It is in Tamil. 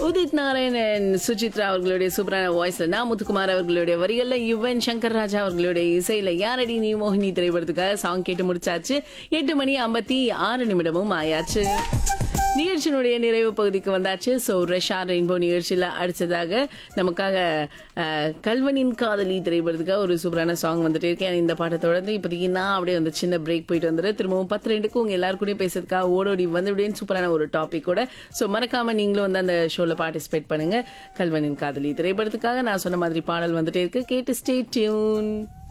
உதித் நாராயணன் சுசித்ரா அவர்களுடைய சூப்பரான வாய்ஸ்ல நான் முத்துக்குமார் அவர்களுடைய வரிகள்ல யுவன் சங்கர் ராஜா அவர்களுடைய இசையில யாரடி நீ மோகினி திரைப்படத்துக்காக சாங் கேட்டு முடிச்சாச்சு எட்டு மணி ஐம்பத்தி ஆறு நிமிடமும் ஆயாச்சு நிகழ்ச்சியினுடைய நிறைவு பகுதிக்கு வந்தாச்சு ஸோ ரெஷா ரெயின்போ நிகழ்ச்சியில் அடுத்ததாக நமக்காக அஹ், கல்வனின் காதலி திரைப்படத்துக்காக ஒரு சூப்பரான சாங் வந்துட்டு இருக்கேன் இந்த பாட்டை தொடர்ந்து இப்போதைக்கு நான் அப்படியே வந்து சின்ன பிரேக் போயிட்டு வந்துடுறேன் திரும்பவும் பத்து ரெண்டுக்கு உங்க எல்லாரும் கூடயும் பேசுறதுக்காக ஓடோடி வந்துவிடுவேன் சூப்பரான ஒரு டாபிக்கோட ஸோ மறக்காம நீங்களும் வந்து அந்த ஷோவில் பார்ட்டிசிபேட் பண்ணுங்க கல்வனின் காதலி திரைப்படத்துக்காக நான் சொன்ன மாதிரி பாடல் வந்துட்டே இருக்கு கேட்டு ஸ்டே டியூன்